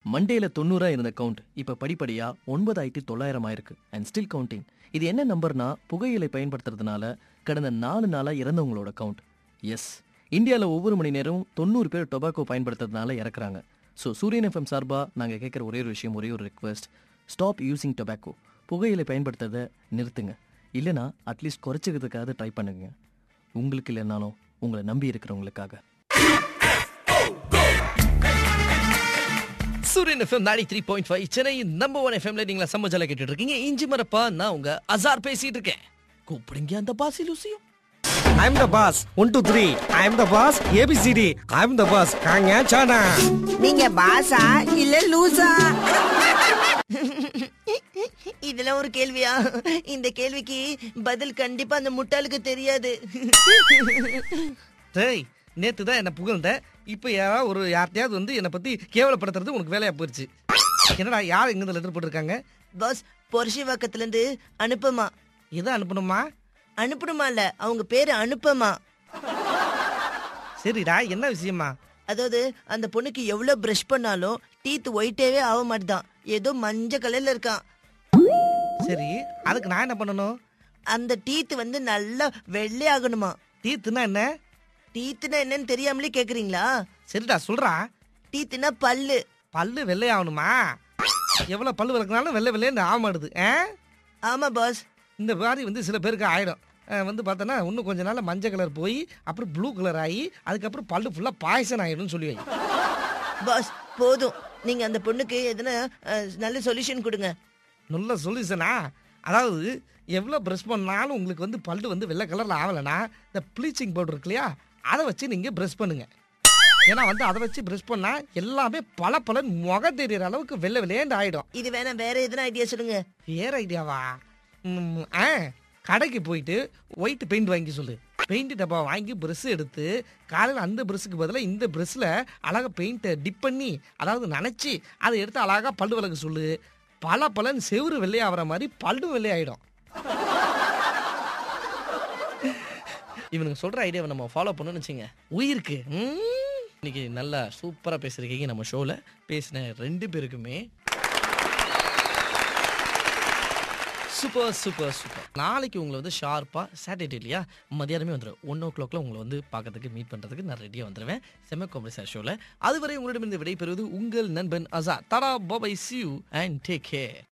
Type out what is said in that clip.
மண்டேல தொண்ணூறா இருந்த கவுண்ட் இப்ப படிப்படியா ஒன்பதாயிரத்தி தொள்ளாயிரம் ஆயிருக்கு அண்ட் ஸ்டில் கவுண்டிங் இது என்ன நம்பர்னா புகையிலை பயன்படுத்துறதுனால கடந்த நாலு நாளா இறந்தவங்களோட கவுண்ட் எஸ் இந்தியாவில் ஒவ்வொரு மணி நேரமும் தொண்ணூறு பேர் டொபாக்கோ பயன்படுத்துறதுனால இறக்குறாங்க ஸோ சூரியன் எஃப்எம் சார்பா நாங்கள் கேட்குற ஒரே ஒரு விஷயம் ஒரே ஒரு ரெக்வெஸ்ட் ஸ்டாப் யூசிங் டொபாக்கோ புகையிலை பயன்படுத்துறதை நிறுத்துங்க இல்லைனா அட்லீஸ்ட் குறைச்சிக்கிறதுக்காக ட்ரை பண்ணுங்க உங்களுக்கு இல்லைனாலும் உங்களை நம்பி இருக்கிறவங்களுக்காக Suryan FM ninety three point five Chennai number one எஃப்எம்ல நீங்களா சம்மஜால கேட்டுட்டு இருக்கீங்க இஞ்சி மரப்பா நான் உங்க அசார் பேசிட்டு இருக்கேன் கூப்பிடுங்க அந்த பாசி லூசியும் I'm the boss. One, two, three. I'm the boss. ABCD. I'm the boss. காங்க சானா நீங்க பாசா இல்ல லூசா இதெல்லாம் ஒரு கேள்வியா இந்த கேள்விக்கு பதில் கண்டிப்பா அந்த முட்டாளுக்கு தெரியாது டேய் நேத்து தான் என்ன புகழ்ந்த இப்போ யாராவது ஒரு யார்ட்டையாவது வந்து என்னை பத்தி கேவலப்படுத்துறது உனக்கு வேலையா போயிருச்சு என்னடா யார் எங்க இந்த லெட்டர் போட்டிருக்காங்க பாஸ் பொருஷிவாக்கத்துல இருந்து அனுப்பமா எதை அனுப்பணுமா அனுப்பணுமா இல்ல அவங்க பேரு அனுப்பமா சரிடா என்ன விஷயமா அதாவது அந்த பொண்ணுக்கு எவ்வளவு பிரஷ் பண்ணாலும் டீத் ஒயிட்டேவே ஆக மாட்டுதான் ஏதோ மஞ்சள் கலர்ல இருக்கான் சரி அதுக்கு நான் என்ன பண்ணணும் அந்த டீத் வந்து நல்லா வெள்ளை ஆகணுமா டீத்துனா என்ன டீத்துனா என்னன்னு தெரியாமலே கேக்குறீங்களா சரிடா சொல்றா டீத்துனா பல்லு பல்லு வெள்ளையாகணுமா எவ்வளவு பல்லு விளக்குனாலும் வெள்ளை வெள்ளைன்னு ஆக மாட்டுது ஆ? ஆமா பாஸ் இந்த மாதிரி வந்து சில பேருக்கு ஆயிடும் அஹ் வந்து பார்த்தோன்னா இன்னும் கொஞ்ச நாள்ல மஞ்சள் கலர் போய் அப்புறம் ப்ளூ கலர் ஆகி அதுக்கப்புறம் பல்லு ஃபுல்லாக பாய்சன் ஆயிடும்னு சொல்லி வை பாஸ் போதும் நீங்க அந்த பொண்ணுக்கு எதனா அஹ், நல்ல சொல்யூஷன் கொடுங்க நல்ல சொல்யூஷனா அதாவது எவ்வளோ ப்ரஷ் பண்ணாலும் உங்களுக்கு வந்து பல்லு வந்து வெள்ளை கலரில் ஆகலைன்னா இந்த ப்ளீச்சிங் பவுடர் இருக்கு இல்லையா அதை வச்சு நீங்கள் ப்ரஷ் பண்ணுங்க ஏன்னா வந்து அதை வச்சு ப்ரஷ் பண்ணால் எல்லாமே பல பலன் முக தெரியிற அளவுக்கு வெள்ளை வெள்ளையேண்டு ஆகிடும் இது வேணா வேற எதனா ஐடியா சொல்லுங்க வேற ஐடியாவா ம், ஆ கடைக்கு போயிட்டு ஒயிட் பெயிண்ட் வாங்கி சொல்லு பெயிண்ட் டப்பா வாங்கி ப்ரெஷ் எடுத்து காலையில் அந்த ப்ரெஷ்ஷுக்கு பதிலாக இந்த ப்ரெஷ்ஷில் அழகாக பெயிண்ட்டை டிப் பண்ணி அதாவது நனைச்சி அதை எடுத்து அழகாக பல்லு விளக்க சொல்லு பல பலன் செவுறு வெள்ளையாகிற மாதிரி பல்லு வெள்ளையாயிடும் இவனுக்கு சொல்கிற ஐடியாவை நம்ம ஃபாலோ பண்ணணும்னு வச்சுங்க உயிருக்கு ம். இன்னைக்கு நல்லா சூப்பராக பேசியிருக்கீங்க நம்ம ஷோவில் பேசின ரெண்டு பேருக்குமே சூப்பர் சூப்பர் சூப்பர் நாளைக்கு உங்களை வந்து ஷார்ப்பாக சாட்டர்டே இல்லையா மதியானமே வந்துடும் ஒன் ஓ கிளாக்ல உங்களை வந்து பார்க்கறதுக்கு மீட் பண்ணுறதுக்கு நான் ரெடியாக வந்துடுவேன் செம்ம காமெடி சார் ஷோவில் அதுவரை உங்களிடமிருந்து விடைபெறுவது உங்கள் நண்பன் அசா ta ta bye bye see you and take care